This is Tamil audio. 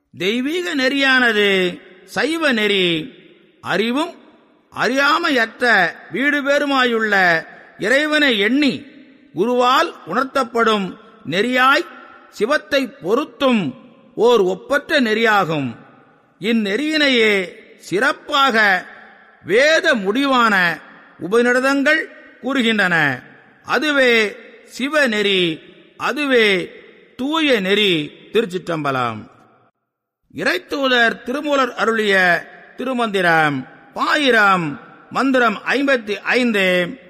தெய்வீக நெறியானது சைவ நெறி அறிவும் அறியாமையற்ற வீடு பேருமாயுள்ள இறைவனை எண்ணி குருவால் உணர்த்தப்படும் நெறியாய் சிவத்தை பொருத்தும் ஓர் ஒப்பற்ற நெறியாகும் இந்நெறியினையே சிறப்பாக வேத முடிவான உபநிடதங்கள் கூறுகின்றன அதுவே சிவநெறி அதுவே தூய நெறி திருச்சிற்றம்பலம் இறைத்தூதர் திருமூலர் அருளிய திருமந்திரம் பாயிரம் மந்திரம் ஐம்பத்தி ஐந்து